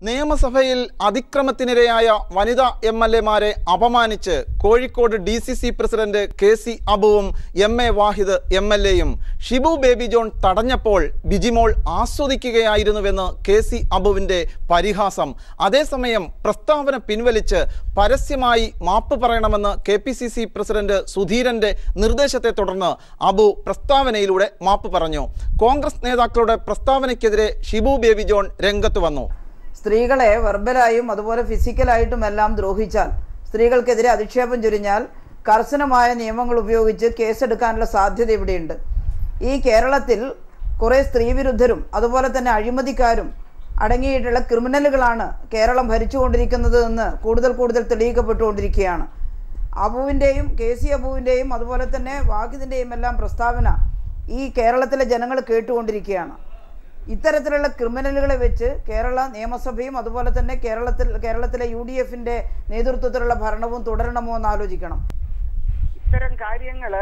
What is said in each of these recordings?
നിയമസഭയിൽ അതിക്രമത്തിനിരയായ വനിതാ M L എമാരെ അപമാനിച്ച് Kozhikode D C C president K C അബുവും M A Vahid M L എയും ഷിബു ബേബി ജോൺ തടഞ്ഞപ്പോൾ ബിജിമോൾ ആസ്വദിക്കുകയായിരുന്നുവെന്ന് കെ സി അബുവിൻ്റെ പരിഹാസം അതേസമയം പ്രസ്താവന പിൻവലിച്ച് പരസ്യമായി മാപ്പ് പറയണമെന്ന് K P C C president സുധീരന്റെ നിർദ്ദേശത്തെ തുടർന്ന് അബു പ്രസ്താവനയിലൂടെ മാപ്പ് പറഞ്ഞു കോൺഗ്രസ് നേതാക്കളുടെ പ്രസ്താവനയ്ക്കെതിരെ ഷിബു ബേബി ജോൺ രംഗത്ത് വന്നു സ്ത്രീകളെ വെർബലായും അതുപോലെ ഫിസിക്കലായിട്ടും എല്ലാം ദ്രോഹിച്ചാൽ സ്ത്രീകൾക്കെതിരെ അധിക്ഷേപം ചൊരിഞ്ഞാൽ കർശനമായ നിയമങ്ങൾ ഉപയോഗിച്ച് കേസെടുക്കാനുള്ള സാധ്യത ഇവിടെയുണ്ട് ഈ കേരളത്തിൽ കുറേ സ്ത്രീവിരുദ്ധരും അതുപോലെ തന്നെ അഴിമതിക്കാരും അടങ്ങിയിട്ടുള്ള ക്രിമിനലുകളാണ് കേരളം ഭരിച്ചുകൊണ്ടിരിക്കുന്നത് എന്ന് കൂടുതൽ കൂടുതൽ തെളിയിക്കപ്പെട്ടുകൊണ്ടിരിക്കുകയാണ് അബുവിൻ്റെയും കെ സി അബുവിൻ്റെയും അതുപോലെ തന്നെ വാഹിദിൻ്റെയും എല്ലാം പ്രസ്താവന ഈ കേരളത്തിലെ ജനങ്ങൾ കേട്ടുകൊണ്ടിരിക്കുകയാണ് ഇത്തരത്തിലുള്ള ക്രിമിനലുകളെ വെച്ച് കേരള നിയമസഭയും അതുപോലെ തന്നെ കേരളത്തിൽ കേരളത്തിലെ യു ഡി എഫിന്റെ നേതൃത്വത്തിലുള്ള ഭരണവും തുടരണമോ എന്ന് ആലോചിക്കണം ഇത്തരം കാര്യങ്ങള്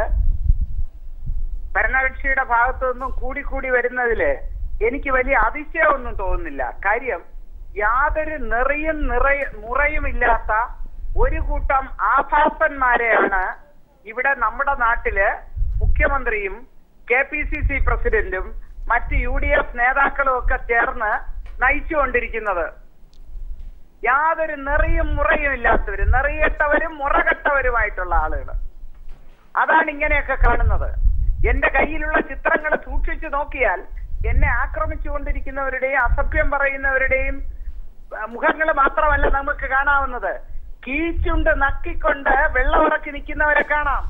ഭരണകക്ഷിയുടെ ഭാഗത്തു നിന്നും കൂടിക്കൂടി വരുന്നതില് എനിക്ക് വലിയ അതിശയമൊന്നും തോന്നുന്നില്ല കാര്യം യാതൊരു നിറയും നിറയ മുറയും ഇല്ലാത്ത ഒരു കൂട്ടം ആഭാസന്മാരെയാണ് ഇവിടെ നമ്മുടെ നാട്ടില് മുഖ്യമന്ത്രിയും കെ പി സി സി പ്രസിഡന്റും മറ്റ് യു ഡി എഫ് നേതാക്കളും ഒക്കെ ചേർന്ന് നയിച്ചുകൊണ്ടിരിക്കുന്നത് യാതൊരു നിറയും മുറയും ഇല്ലാത്തവര് നിറയട്ടവരും മുറകെട്ടവരുമായിട്ടുള്ള ആളുകൾ അതാണ് ഇങ്ങനെയൊക്കെ കാണുന്നത് എന്റെ കയ്യിലുള്ള ചിത്രങ്ങൾ സൂക്ഷിച്ചു നോക്കിയാൽ എന്നെ ആക്രമിച്ചുകൊണ്ടിരിക്കുന്നവരുടെയും അസഭ്യം പറയുന്നവരുടെയും മുഖങ്ങൾ മാത്രമല്ല നമുക്ക് കാണാവുന്നത് കീച്ചുണ്ട് നക്കിക്കൊണ്ട് വെള്ളമിറക്കി നിൽക്കുന്നവരെ കാണാം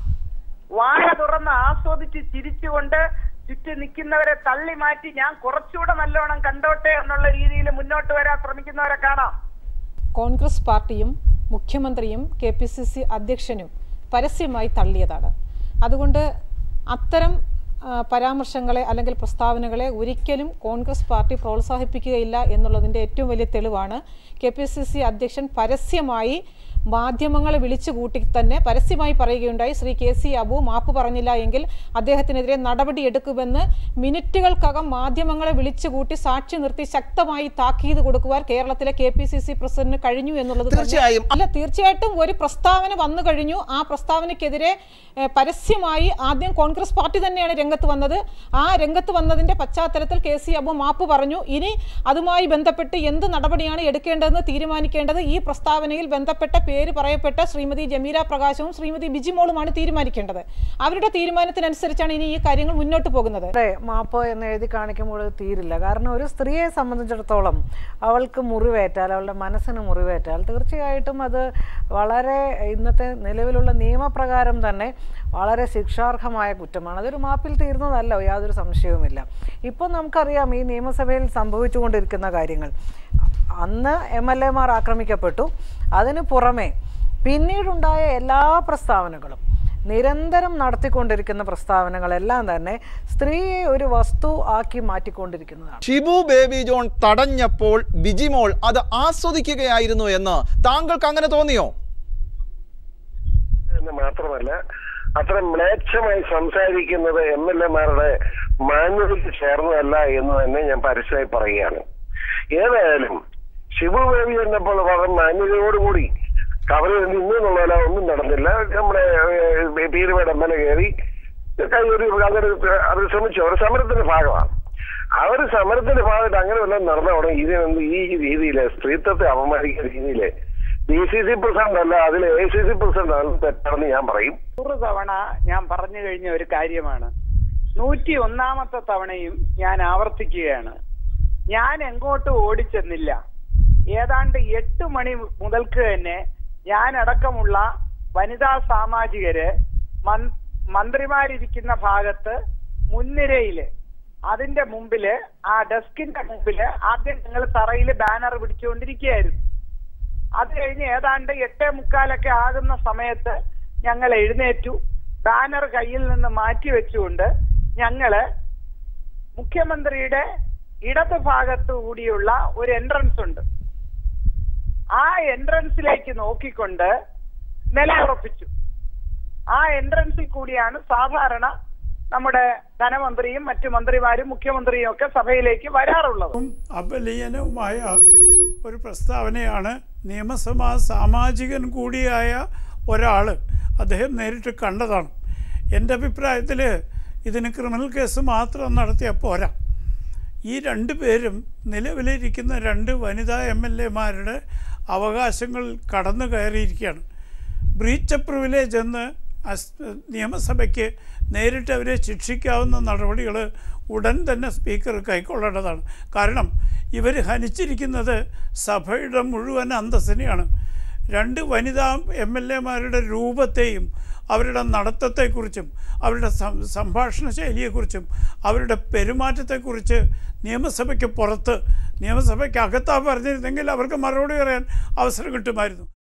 വാഴ തുറന്ന് ആസ്വദിച്ച് ചിരിച്ചുകൊണ്ട് ചുറ്റി നിൽക്കുന്നവരെ തള്ളി മാറ്റി ഞാൻ കുറച്ചുകൂടെ നല്ലോണം കണ്ടോട്ടെ എന്നുള്ള രീതിയിൽ മുന്നോട്ട് വരാൻ ശ്രമിക്കുന്നവരെ കാണാം കോൺഗ്രസ് പാർട്ടിയും മുഖ്യമന്ത്രിയും കെ പി സി സി അധ്യക്ഷനും പരസ്യമായി തള്ളിയതാണ് അതുകൊണ്ട് അത്തരം ആ, പരാമർശങ്ങളെ അല്ലെങ്കിൽ പ്രസ്താവനകളെ ഒരിക്കലും കോൺഗ്രസ് പാർട്ടി പ്രോത്സാഹിപ്പിക്കുകയില്ല എന്നുള്ളതിൻ്റെ ഏറ്റവും വലിയ തെളിവാണ് കെ പി സി സി അധ്യക്ഷൻ പരസ്യമായി മാധ്യമങ്ങളെ വിളിച്ചു കൂട്ടി തന്നെ പരസ്യമായി പറയുകയുണ്ടായി ശ്രീ കെ സി അബു മാപ്പ് പറഞ്ഞില്ല എങ്കിൽ അദ്ദേഹത്തിനെതിരെ നടപടിയെടുക്കുമെന്ന് മിനിറ്റുകൾക്കകം മാധ്യമങ്ങളെ വിളിച്ചു കൂട്ടി സാക്ഷി നിർത്തി ശക്തമായി താക്കീത് കൊടുക്കുവാൻ കേരളത്തിലെ കെ പി സി സി പ്രസിഡന്റിന് കഴിഞ്ഞു എന്നുള്ളത് തന്നെ- തീർച്ചയായും. അല്ല തീർച്ചയായിട്ടും ഒരു പ്രസ്താവന വന്നു കഴിഞ്ഞു ആ പ്രസ്താവനയ്ക്കെതിരെ ഏഹ്, പരസ്യമായി ആദ്യം കോൺഗ്രസ് പാർട്ടി തന്നെയാണ് രംഗത്ത് വന്നത് ആ രംഗത്ത് വന്നതിന്റെ പശ്ചാത്തലത്തിൽ കെ സി അബു മാപ്പ് പറഞ്ഞു ഇനി അതുമായി ബന്ധപ്പെട്ട് എന്ത് നടപടിയാണ് എടുക്കേണ്ടതെന്ന് തീരുമാനിക്കേണ്ടത് ഈ പ്രസ്താവനയിൽ ബന്ധപ്പെട്ട പേര് പറയപ്പെട്ട ശ്രീമതി ജമീല പ്രകാശവും ശ്രീമതി ബിജിമോളുമാണ് തീരുമാനിക്കേണ്ടത് അവരുടെ തീരുമാനത്തിനനുസരിച്ചാണ് ഇനി ഈ കാര്യങ്ങൾ മുന്നോട്ട് പോകുന്നത് അതെ മാപ്പ് എന്ന് എഴുതി കാണിക്കുമ്പോൾ അത് തീരില്ല കാരണം ഒരു സ്ത്രീയെ സംബന്ധിച്ചിടത്തോളം അവൾക്ക് മുറിവേറ്റാൽ അവളുടെ മനസ്സിന് മുറിവേറ്റാൽ തീർച്ചയായിട്ടും അത് വളരെ ഇന്നത്തെ നിലവിലുള്ള നിയമപ്രകാരം തന്നെ വളരെ ശിക്ഷാർഹമായ കുറ്റമാണ് അതൊരു മാപ്പിൽ തീർന്നതല്ല യാതൊരു സംശയവുമില്ല ഇപ്പോൾ നമുക്കറിയാം ഈ നിയമസഭയിൽ സംഭവിച്ചുകൊണ്ടിരിക്കുന്ന കാര്യങ്ങൾ അന്ന് എം എൽ എമാർ ആക്രമിക്കപ്പെട്ടു അതിനു പുറമെ പിന്നീടുണ്ടായ എല്ലാ പ്രസ്താവനകളും നിരന്തരം നടത്തിക്കൊണ്ടിരിക്കുന്ന പ്രസ്താവനകളെല്ലാം തന്നെ സ്ത്രീയെ ഒരു വസ്തു ആക്കി മാറ്റിക്കൊണ്ടിരിക്കുന്നതാണ് ഷിബു ബേബി ജോൺ തടഞ്ഞപ്പോൾ ബിജിമോൾ അത് ആസ്വദിക്കുകയായിരുന്നു എന്ന് താങ്കൾക്ക് അങ്ങനെ തോന്നിയോ എന്ന് മാത്രമല്ല അത്ര മ്ലേച്ഛമായി സംസാരിക്കുന്നത് എം എൽ എമാരുടെ മാന്യതയ്ക്ക് ചേർന്നതല്ല എന്ന് തന്നെ ഞാൻ പരസ്യമായി പറയുകയാണ് ഏതായാലും ശിവു ബേബി എന്നപ്പോൾ വളരെ മാന്യതയോടുകൂടി കവറിൽ നിന്നു എന്നുള്ളതല്ല ഒന്നും നടന്നില്ല നമ്മുടെ പീരുമേട് എം എൽ എ കയറി കൈ ഒരു അങ്ങനെ അവർ ശ്രമിച്ചു അവർ സമരത്തിന്റെ ഭാഗമാണ് അവർ സമരത്തിന്റെ ഭാഗമായിട്ട് അങ്ങനെ വല്ലതും നടന്ന ഉടനെ ഇതിനൊന്നും ഈ രീതിയില് സ്ത്രീത്വത്തെ അപമാനിക്കുന്ന രീതിയില് ഡി സി സി പ്രസിഡന്റ് അല്ല അതിൽ എ സി സി പ്രസിഡന്റ് ആണ് തെറ്റാണെന്ന് ഞാൻ പറയും നൂറ് തവണ ഞാൻ പറഞ്ഞു കഴിഞ്ഞ ഒരു കാര്യമാണ് നൂറ്റി ഒന്നാമത്തെ തവണയും ഞാൻ ആവർത്തിക്കുകയാണ് ഞാൻ എങ്ങോട്ടും ഓടിച്ചെന്നില്ല ഏതാണ്ട് എട്ട് മണി മുതൽക്ക് തന്നെ ഞാൻ അടക്കമുള്ള വനിതാ സാമാജികര് മൻ- മന്ത്രിമാരിരിക്കുന്ന ഭാഗത്ത് മുൻനിരയില് അതിന്റെ മുമ്പില് ആ ഡെസ്കിന്റെ മുമ്പില് ആദ്യം ഞങ്ങൾ തറയില് ബാനർ പിടിച്ചുകൊണ്ടിരിക്കുകയായിരുന്നു അത് കഴിഞ്ഞ് ഏതാണ്ട് എട്ടേ മുക്കാലൊക്കെ ആകുന്ന സമയത്ത് ഞങ്ങൾ എഴുന്നേറ്റു ബാനർ കയ്യിൽ നിന്ന് മാറ്റി വെച്ചുകൊണ്ട് ഞങ്ങള് മുഖ്യമന്ത്രിയുടെ ഇടത് ഭാഗത്തു കൂടിയുള്ള ഒരു എൻട്രൻസ് ഉണ്ട് ആ എൻട്രൻസിലേക്ക് നോക്കിക്കൊണ്ട് നിലയുറപ്പിച്ചു ആ എൻട്രൻസിൽ കൂടിയാണ് സാധാരണ നമ്മുടെ ധനമന്ത്രിയും മറ്റു മന്ത്രിമാരും മുഖ്യമന്ത്രിയും ഒക്കെ സഭയിലേക്ക് വരാറുള്ളത് അപലീയനവുമായ ഒരു പ്രസ്താവനയാണ് നിയമസഭാ സാമാജികൻ കൂടിയായ ഒരാൾ അദ്ദേഹം നേരിട്ട് കണ്ടതാണ് എൻ്റെ അഭിപ്രായത്തിൽ ഇതിന് ക്രിമിനൽ കേസ് മാത്രം നടത്തിയാൽ പോരാ ഈ രണ്ട് പേരും നിലവിലിരിക്കുന്ന രണ്ട് വനിതാ എം എൽ എമാരുടെ അവകാശങ്ങൾ കടന്നു കയറിയിരിക്കുകയാണ് ബ്രീച്ച് ഓഫ് പ്രിവിലേജ് എന്ന് അസ്- നിയമസഭയ്ക്ക് നേരിട്ട് അവരെ ശിക്ഷിക്കാവുന്ന നടപടികൾ ഉടൻ തന്നെ സ്പീക്കർ കൈക്കൊള്ളേണ്ടതാണ് കാരണം ഇവർ ഹനിച്ചിരിക്കുന്നത് സഭയുടെ മുഴുവൻ അന്തസ്സിനെയാണ് രണ്ട് വനിതാ എം എൽ എമാരുടെ രൂപത്തെയും അവരുടെ നടത്തത്തെക്കുറിച്ചും അവരുടെ സം- സംഭാഷണ ശൈലിയെക്കുറിച്ചും അവരുടെ പെരുമാറ്റത്തെക്കുറിച്ച് നിയമസഭയ്ക്ക് പുറത്ത് നിയമസഭയ്ക്ക് അകത്താ പറഞ്ഞിരുന്നെങ്കിൽ അവർക്ക് മറുപടി പറയാൻ അവസരം കിട്ടുമായിരുന്നു